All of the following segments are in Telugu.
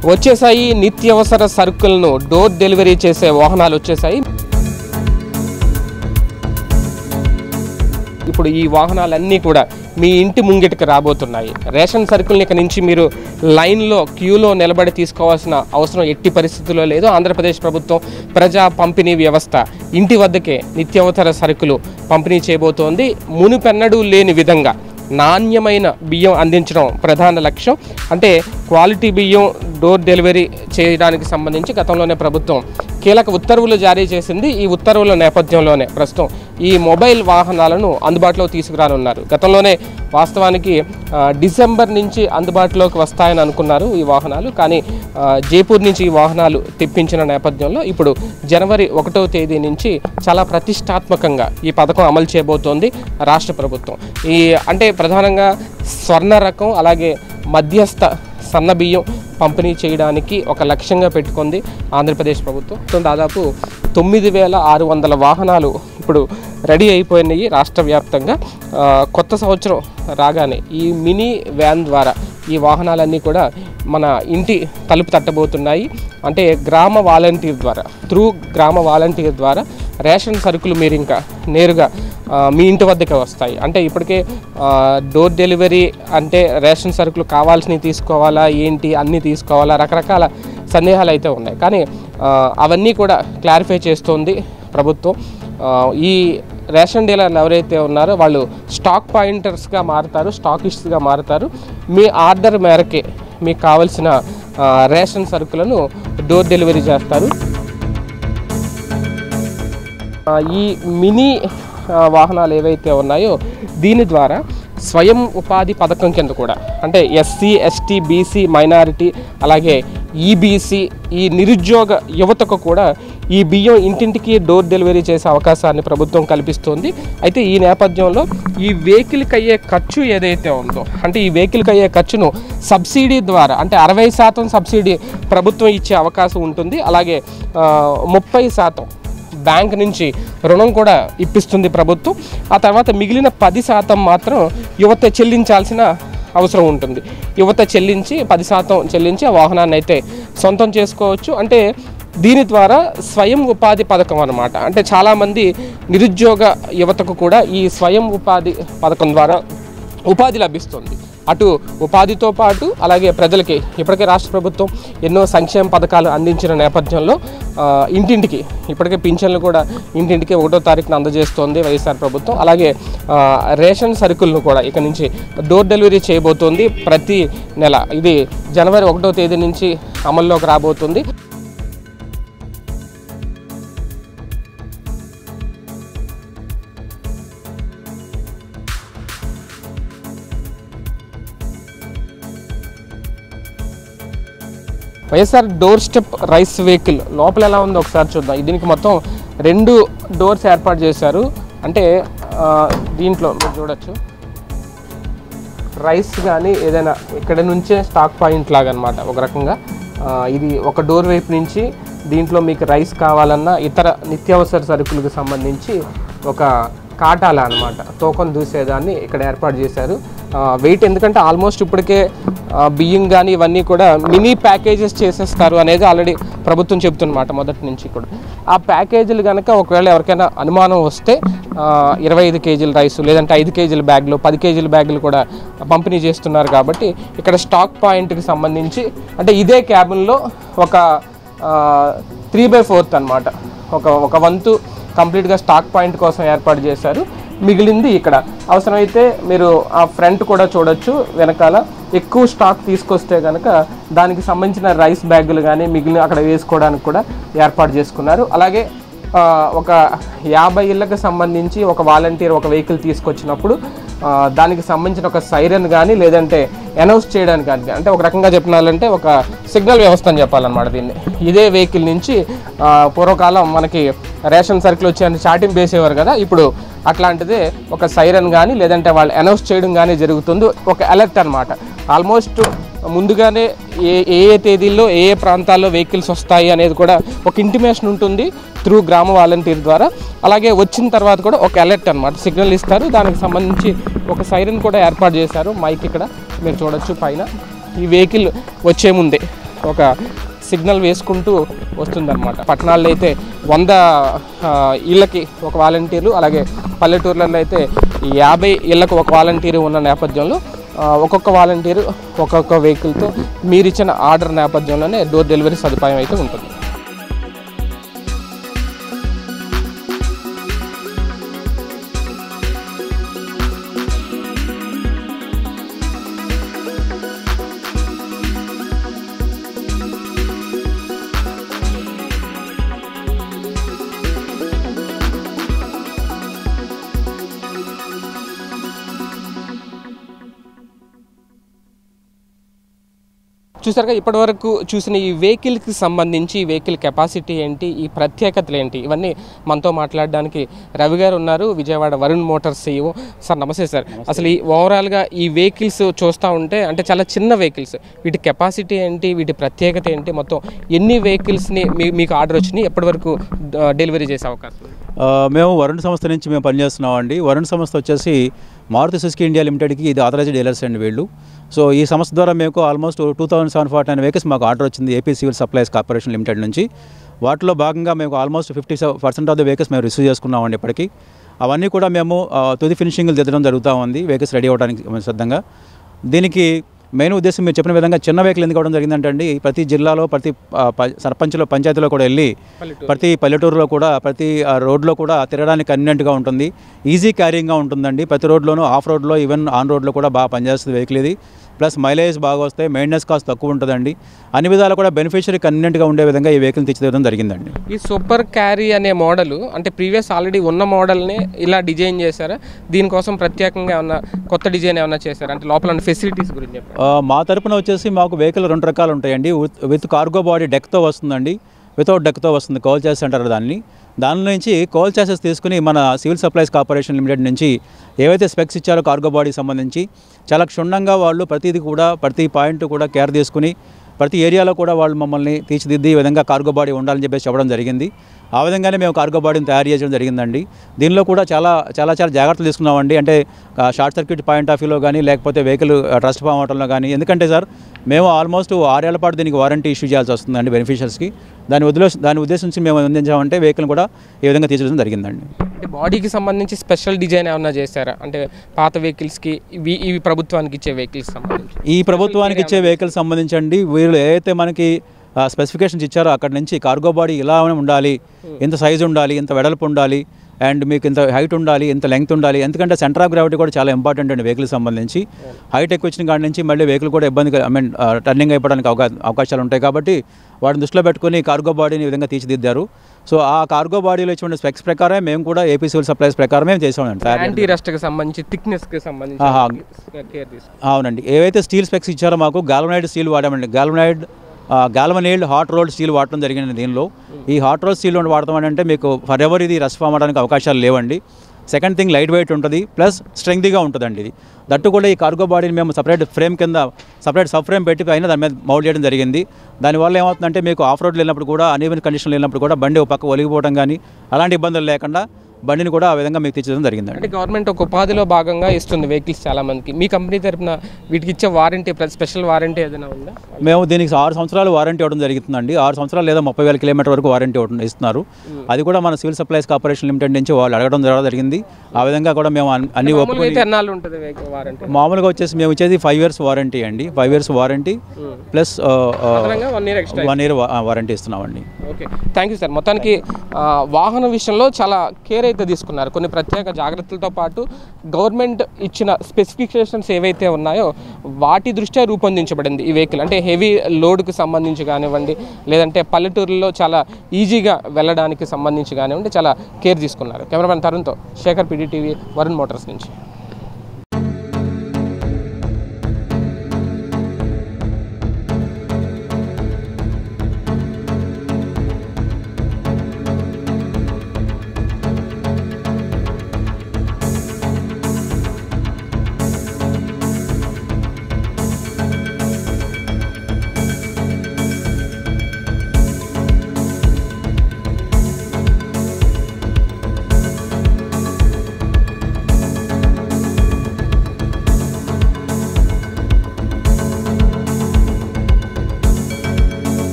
వచ్చేసాయి నిత్యావసర సరుకులను డోర్ డెలివరీ చేసే వాహనాలు వచ్చేసాయి ఇప్పుడు ఈ వాహనాలన్నీ కూడా మీ ఇంటి ముంగిటికి రాబోతున్నాయి రేషన్ సరుకుల్ని ఇక నుంచి మీరు లైన్లో క్యూలో నిలబడి తీసుకోవాల్సిన అవసరం ఎట్టి పరిస్థితుల్లో లేదు ఆంధ్రప్రదేశ్ ప్రభుత్వం ప్రజా పంపిణీ వ్యవస్థ ఇంటి వద్దకే నిత్యావసర సరుకులు పంపిణీ చేయబోతోంది మునుపెన్నడూ లేని విధంగా నాణ్యమైన బియ్యం అందించడం ప్రధాన లక్ష్యం అంటే క్వాలిటీ బియ్యం డోర్ డెలివరీ చేయడానికి సంబంధించి గతంలోనే ప్రభుత్వం కీలక ఉత్తర్వులు జారీ చేసింది ఈ ఉత్తర్వుల నేపథ్యంలోనే ప్రస్తుతం ఈ మొబైల్ వాహనాలను అందుబాటులో తీసుకురానున్నారు గతంలోనే వాస్తవానికి ఆ, డిసెంబర్ నుంచి అందుబాటులోకి వస్తాయని అనుకున్నారు ఈ వాహనాలు కానీ ఆ, జైపూర్ నుంచి ఈ వాహనాలు తెప్పించిన నేపథ్యంలో ఇప్పుడు జనవరి ఒకటో తేదీ నుంచి చాలా ప్రతిష్టాత్మకంగా ఈ పథకం అమలు చేయబోతోంది రాష్ట్ర ప్రభుత్వం ఈ అంటే ప్రధానంగా స్వర్ణ రకం అలాగే మధ్యస్థ సన్న బియ్యం పంపిణీ చేయడానికి ఒక లక్ష్యంగా పెట్టుకుంది ఆంధ్రప్రదేశ్ ప్రభుత్వం సో దాదాపు తొమ్మిది వేల ఆరు వందల వాహనాలు ఇప్పుడు రెడీ అయిపోయినాయి రాష్ట్ర వ్యాప్తంగా ఆ, కొత్త సంవత్సరం రాగానే ఈ మినీ వ్యాన్ ద్వారా ఈ వాహనాలన్నీ కూడా మన ఇంటి తలుపు తట్టబోతున్నాయి అంటే గ్రామ వాలంటీర్ ద్వారా త్రూ గ్రామ వాలంటీర్ ద్వారా రేషన్ సరుకులు మీరు ఇంకా నేరుగా ఆ, మీ ఇంటి వద్దకే వస్తాయి అంటే ఇప్పటికే ఆ, డోర్ డెలివరీ అంటే రేషన్ సరుకులు కావాల్సినవి తీసుకోవాలా ఏంటి అన్నీ తీసుకోవాలా రకరకాల సందేహాలు అయితే ఉన్నాయి కానీ ఆ, అవన్నీ కూడా క్లారిఫై చేస్తోంది ప్రభుత్వం ఆ, ఈ రేషన్ డీలర్లు ఎవరైతే ఉన్నారో వాళ్ళు స్టాక్ పాయింటర్స్గా మారుతారు స్టాకిస్ట్గా మారుతారు మీ ఆర్డర్ మేరకే మీకు కావలసిన ఆ, రేషన్ సరుకులను డోర్ డెలివరీ చేస్తారు ఆ, ఈ మినీ ఆ, వాహనాలు ఏవైతే ఉన్నాయో దీని ద్వారా స్వయం ఉపాధి పథకం కింద కూడా అంటే ఎస్సీ ఎస్టీ బీసీ మైనారిటీ అలాగే ఈబీసీ ఈ నిరుద్యోగ యువతకు కూడా ఈ బియ్యం ఇంటింటికి డోర్ డెలివరీ చేసే అవకాశాన్ని ప్రభుత్వం కల్పిస్తుంది అయితే ఈ నేపథ్యంలో ఈ వెహికల్కి అయ్యే ఖర్చు ఏదైతే ఉందో అంటే ఈ వెహికల్కి అయ్యే ఖర్చును సబ్సిడీ ద్వారా అంటే అరవై శాతం సబ్సిడీ ప్రభుత్వం ఇచ్చే అవకాశం ఉంటుంది అలాగే ఆ, ముప్పై శాతం బ్యాంక్ నుంచి రుణం కూడా ఇప్పిస్తుంది ప్రభుత్వం ఆ తర్వాత మిగిలిన పది శాతం మాత్రం యువత చెల్లించాల్సిన అవసరం ఉంటుంది యువత చెల్లించి పది శాతం చెల్లించి ఆ వాహనాన్ని అయితే సొంతం చేసుకోవచ్చు అంటే దీని ద్వారా స్వయం ఉపాధి పథకం అన్నమాట అంటే చాలామంది నిరుద్యోగ యువతకు కూడా ఈ స్వయం ఉపాధి పథకం ద్వారా ఉపాధి లభిస్తుంది అటు ఉపాధితో పాటు అలాగే ప్రజలకి ఇప్పటికే రాష్ట్ర ప్రభుత్వం ఎన్నో సంక్షేమ పథకాలు అందించిన నేపథ్యంలో ఆ, ఇంటింటికి ఇప్పటికే పింఛన్లు కూడా ఇంటింటికి ఒకటో తారీఖున అందజేస్తోంది వైఎస్ఆర్ ప్రభుత్వం అలాగే ఆ, రేషన్ సరుకులను కూడా ఇక నుంచి డోర్ డెలివరీ చేయబోతోంది ప్రతి నెల ఇది జనవరి ఒకటో తేదీ నుంచి అమల్లోకి రాబోతుంది YSR door step rice vehicle లోపల ఎలా ఉందో ఒకసారి చూద్దాం దీనికి మొత్తం రెండు డోర్స్ ఏర్పాటు చేశారు అంటే ఆ, దీంట్లో మీరు చూడొచ్చు రైస్ కానీ ఏదైనా ఇక్కడ నుంచే స్టాక్ పాయింట్ లాగా అనమాట ఒక రకంగా ఆ, ఇది ఒక డోర్ వైపు నుంచి దీంట్లో మీకు రైస్ కావాలన్నా ఇతర నిత్యావసర సరుకులకు సంబంధించి ఒక కాటాల అనమాట తోకం దూసేదాన్ని ఇక్కడ ఏర్పాటు చేశారు వెయిట్ ఎందుకంటే ఆల్మోస్ట్ ఇప్పటికే ఆ, బియ్యం కానీ ఇవన్నీ కూడా మినీ ప్యాకేజెస్ చేసేస్తారు అనేది ఆల్రెడీ ప్రభుత్వం చెప్తున్నమాట మొదటి నుంచి కూడా ఆ ప్యాకేజీలు కనుక ఒకవేళ ఎవరికైనా అనుమానం వస్తే ఆ, ఇరవై ఐదు కేజీల రైస్ లేదంటే ఐదు కేజీల బ్యాగులు పది కేజీల బ్యాగులు కూడా పంపిణీ చేస్తున్నారు కాబట్టి ఇక్కడ స్టాక్ పాయింట్కి సంబంధించి అంటే ఇదే క్యాబిన్లో ఒక త్రీ బై ఫోర్త్ అనమాట ఒక ఒక వంతు కంప్లీట్గా స్టాక్ పాయింట్ కోసం ఏర్పాటు చేశారు మిగిలింది ఇక్కడ అవసరమైతే మీరు ఆ ఫ్రంట్ కూడా చూడొచ్చు వెనకాల ఎక్కువ స్టాక్ తీసుకొస్తే కనుక దానికి సంబంధించిన రైస్ బ్యాగులు కానీ మిగిలిన అక్కడ వేసుకోవడానికి కూడా ఏర్పాటు చేసుకున్నారు అలాగే ఆ, ఒక యాభై ఇళ్ళకి సంబంధించి ఒక వాలంటీర్ ఒక వెహికల్ తీసుకొచ్చినప్పుడు ఆ, దానికి సంబంధించిన ఒక సైరన్ కానీ లేదంటే అనౌన్స్ చేయడానికి కానీ అంటే ఒక రకంగా చెప్పాలంటే ఒక సిగ్నల్ వ్యవస్థ అని చెప్పాలన్నమాట దీన్ని ఇదే వెహికల్ నుంచి ఆ, పూర్వకాలం మనకి రేషన్ సర్కిల్ వచ్చి చాటింగ్ వేసేవారు కదా ఇప్పుడు అట్లాంటిదే ఒక సైరన్ కానీ లేదంటే వాళ్ళు అనౌన్స్ చేయడం కానీ జరుగుతుంది ఒక అలర్ట్ అనమాట ఆల్మోస్ట్ ముందుగానే ఏ ఏ ఏ తేదీల్లో ఏ ఏ ప్రాంతాల్లో వెహికల్స్ వస్తాయి అనేది కూడా ఒక ఇంటిమేషన్ ఉంటుంది త్రూ గ్రామ వాలంటీర్ ద్వారా అలాగే వచ్చిన తర్వాత కూడా ఒక అలర్ట్ అనమాట సిగ్నల్ ఇస్తారు దానికి సంబంధించి ఒక సైరన్ కూడా ఏర్పాటు చేశారు మైక్ ఇక్కడ మీరు చూడొచ్చు పైన ఈ వెహికల్ వచ్చే ముందే ఒక సిగ్నల్ వేసుకుంటూ వస్తుందన్నమాట పట్టణాల్లో అయితే వంద ఆ, ఇళ్ళకి ఒక వాలంటీర్లు అలాగే పల్లెటూర్లలో అయితే యాభై ఇళ్ళకు ఒక వాలంటీర్ ఉన్న నేపథ్యంలో ఆ, ఒక్కొక్క వాలంటీరు ఒక్కొక్క వెహికల్తో మీరు ఇచ్చిన ఆర్డర్ నేపథ్యంలోనే డోర్ డెలివరీ సదుపాయం అయితే ఉంటుంది చూసారుగా ఇప్పటివరకు చూసిన ఈ వెహికల్కి సంబంధించి ఈ వెహికల్ కెపాసిటీ ఏంటి ఈ ప్రత్యేకతలు ఏంటి ఇవన్నీ మనతో మాట్లాడడానికి రవి గారు ఉన్నారు Vijayawada Varun motors CEO sir నమస్తే సార్ అసలు ఈ ఓవరాల్గా ఈ వెహికల్స్ చూస్తూ ఉంటే అంటే చాలా చిన్న వెహికల్స్ వీటి కెపాసిటీ ఏంటి వీటి ప్రత్యేకత ఏంటి మొత్తం ఎన్ని వెహికల్స్ని మీ మీకు ఆర్డర్ వచ్చినాయి ఎప్పటివరకు డెలివరీ చేసే అవకాశం ఉంది? ఆ, మేము వరుణ్ సంస్థ నుంచి మేము పనిచేస్తున్నాం అండి వరుణ్ సంస్థ వచ్చేసి మారుతి సుజుకి ఇండియా లిమిటెడ్కి ఇది ఆథరైజ్డ్ డీలర్స్ అండి వీళ్ళు సో ఈ సంస్థ ద్వారా మేము almost two thousand seven forty nine vehicles మాకు ఆర్డర్ వచ్చింది AP civil supplies corporation limited నుంచి వాటిలో భాగంగా మేము almost fifty percent of the vehicles మేము రిసీవ్ చేసుకున్నామండి ఇప్పటికి అవన్నీ కూడా మేము ఆ, తుది ఫినిషింగ్లు దిద్దడం జరుగుతూ ఉంది వెహికల్స్ రెడీ అవ్వడానికి సిద్ధంగా దీనికి మెయిన్ ఉద్దేశం మీరు చెప్పిన విధంగా చిన్న వెహికల్ ఎందుకు అవడం జరిగిందంటే అండి ప్రతి జిల్లాలో ప్రతి ఆ, ప- సర్పంచ్లో పంచాయతీలో కూడా వెళ్ళి పల్లెటూరు. ప్రతి పల్లెటూరులో కూడా ప్రతి ఆ, రోడ్లో కూడా తిరగడానికి కన్వీనెంట్గా ఉంటుంది ఈజీ క్యారింగ్గా ఉంటుందండి ప్రతి రోడ్లోనూ ఆఫ్ రోడ్లో ఈవెన్ ఆన్ రోడ్లో కూడా బాగా పనిచేస్తుంది వెహికల్ ఇది ప్లస్ మైలేజ్ బాగా వస్తాయి మెయింటెనెన్స్ కాస్ట్ తక్కువ ఉంటుందండి అన్ని విధాలు కూడా బెనిఫిషియరీ కన్వీనెంట్గా ఉండే విధంగా ఈ వెహికల్ తీర్చిదిద్దడం జరిగిందండి ఈ సూపర్ క్యారీ అనే మోడల్ అంటే ప్రీవియస్ ఆల్రెడీ ఉన్న మోడల్ని ఇలా డిజైన్ చేశారా దీనికోసం ప్రత్యేకంగా ఏమన్నా కొత్త డిజైన్ ఏమన్నా చేశారా అంటే లోపల ఉన్న ఫెసిలిటీస్ గురించి చెప్పండి ఆ, మా తరపున వచ్చేసి మాకు వెహికల్ రెండు రకాలు ఉంటాయండి విత్ విత్ కార్గో బాడీ డెక్తో వస్తుందండి వితౌట్ డెక్తో వస్తుంది కోల్ చాసెస్ అంటారు దాన్ని దాని నుంచి కోల్ చాసెస్ తీసుకుని మన సివిల్ సప్లైస్ కార్పొరేషన్ లిమిటెడ్ నుంచి ఏవైతే స్పెక్స్ ఇచ్చారో కార్గో బాడీకి సంబంధించి చాలా క్షుణ్ణంగా వాళ్ళు ప్రతిదీ కూడా ప్రతి పాయింట్ కూడా కేర్ తీసుకుని ప్రతి ఏరియాలో కూడా వాళ్ళు మమ్మల్ని తీర్చిదిద్ది ఈ విధంగా కార్గో బాడీ ఉండాలని చెప్పేసి చెప్పడం జరిగింది ఆ విధంగానే మేము కార్గో బాడీని తయారు చేయడం జరిగిందండి దీనిలో కూడా చాలా చాలా చాలా జాగ్రత్తలు తీసుకున్నామండి అంటే ఆ, షార్ట్ సర్క్యూట్ పాయింట్ ఆఫ్ వ్యూలో కానీ లేకపోతే వెహికల్ ఆ, ట్రస్ట్ ఫామ్ అవడంలో కానీ ఎందుకంటే సార్ మేము ఆల్మోస్ట్ ఆరేళ్ల పాటు దీనికి వారంటీ ఇష్యూ చేయాల్సి వస్తుందండి బెనిఫిషియర్స్కి దాని ఉద్దేశం దాని ఉద్దేశించి మేము అందించామంటే వెహికల్ కూడా ఈ విధంగా తీర్చడం జరిగిందండి అంటే బాడీకి సంబంధించి స్పెషల్ డిజైన్ ఏమన్నా చేశారా అంటే పాత వెహికల్స్కి ఇవి ఇవి ప్రభుత్వానికి ఇచ్చే వెహికల్స్ సంబంధించి ఈ ప్రభుత్వానికి ఇచ్చే వెహికల్ సంబంధించండి వీళ్ళు ఏదైతే మనకి స్పెసిఫికేషన్స్ ఇచ్చారో అక్కడ నుంచి కార్గో బాడీ ఇలా ఉండాలి ఇంత సైజు ఉండాలి ఇంత వెడల్పు ఉండాలి అండ్ మీకు ఇంత హైట్ ఉండాలి ఇంత లెంగ్త్ ఉండాలి ఎందుకంటే సెంటర్ ఆఫ్ గ్రావిటీ కూడా చాలా ఇంపార్టెంట్ అండి వెహికల్ సంబంధించి హైట్ ఎక్కువ వచ్చిన కాడి నుంచి మళ్ళీ వెహికల్ కూడా ఇబ్బంది ఐ మీన్ టర్నింగ్ అయిపోవడానికి అవకా అవకాశాలు ఉంటాయి కాబట్టి వాటిని దృష్టిలో పెట్టుకుని కార్గో బాడీని ఈ విధంగా తీర్చిదిద్దారు సో ఆ కార్గో బాడీలో ఇచ్చిన స్పెక్స్ ప్రకారం మేము కూడా ఏపీ సివిల్ సప్లైస్ ప్రకారం మేము చేసామండి తయారు యాంటీ రస్ట్కి సంబంధించి థిక్నెస్కి సంబంధించి ఆహా. కేర్ తీసుకు అవునండి ఏవైతే స్టీల్ స్పెక్స్ ఇచ్చారో మాకు గాల్వనైడ్ స్టీల్ వాడామండి galvanised galvanised hot rolled steel వాడటం జరిగింది దీనిలో ఈ హాట్ రోల్ స్టీల్ వాడతాం అంటే మీకు ఫర్ ఎవర్ ఇది రస్ ఫామ్ అవడానికి అవకాశాలు లేవండి సెకండ్ థింగ్ లైట్ వెయిట్ ఉంటుంది ప్లస్ స్ట్రెంగ్తీగా ఉంటుందండి ఇది దట్టు కూడా ఈ కార్గో బాడీని మేము సపరేట్ ఫ్రేమ్ కింద సపరేట్ సబ్ ఫ్రేమ్ పెట్టి పైన దాని మీద మౌల్డ్ చేయడం జరిగింది దానివల్ల ఏమవుతుందంటే మీకు ఆఫ్ రోడ్ వెళ్ళినప్పుడు కూడా అన్ఈవెన్ కండిషన్లో వెళ్ళినప్పుడు కూడా బండి ఒక పక్క ఒలిగిపోవడం కానీ అలాంటి ఇబ్బందులు లేకుండా బండిని కూడా ఆ విధంగా మీకు తీర్చడం జరిగిందండి అంటే గవర్నమెంట్ ఒక ఉపాధిలో భాగంగా ఇస్తుంది వెహికల్స్ చాలా మందికి మీ కంపెనీ తరపున వీటికి ఇచ్చే వారంటీ స్పెషల్ వారంటీ ఏదైనా ఉందా మేము దీనికి ఆరు సంవత్సరాలు వారంటీ ఇవ్వడం జరుగుతుందండి ఆరు సంవత్సరాలు లేదా ముప్పై వేల కిలోమీటర్ వరకు వారంటీ ఇవ్వడం ఇస్తున్నారు అది కూడా మన సివిల్ సప్లైస్ కార్పొరేషన్ లిమిటెడ్ నుంచి వాళ్ళు అడగడం జరగడం జరిగింది ఆ విధంగా కూడా మేము అన్- అన్ని మామూలుగా ఒప్పుకొని అయితే ఎన్నాళ్ళు ఉంటుంది వెహికల్ వారంటీ మామూలుగా వచ్చేసి మేము ఇచ్చేది ఫైవ్ ఇయర్స్ వారంటీ అండి ఫైవ్ ఇయర్స్ వారంటీ ప్లస్ అదనంగా one year extra one year warranty ఇస్తున్నామండి ఓకే థ్యాంక్ యూ సార్ మొత్తానికి ఆ, వాహన విషయంలో చాలా కేర్ అయితే తీసుకున్నారు కొన్ని ప్రత్యేక జాగ్రత్తలతో పాటు గవర్నమెంట్ ఇచ్చిన స్పెసిఫికేషన్స్ ఏవైతే ఉన్నాయో వాటి దృష్ట్యా రూపొందించబడింది ఈ వెహికల్ అంటే హెవీ లోడ్కి సంబంధించి కానివ్వండి లేదంటే పల్లెటూరులో చాలా ఈజీగా వెళ్ళడానికి సంబంధించి కానివ్వండి చాలా కేర్ తీసుకున్నారు కెమెరామెన్ తరుణ్తో శేఖర్ పిడిటీవీ వరుణ్ మోటార్స్ నుంచి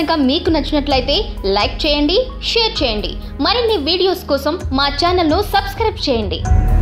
కనుక మీకు నచ్చినట్లయితే లైక్ చేయండి షేర్ చేయండి మరిన్ని వీడియోస్ కోసం మా ఛానల్ను సబ్స్క్రైబ్ చేయండి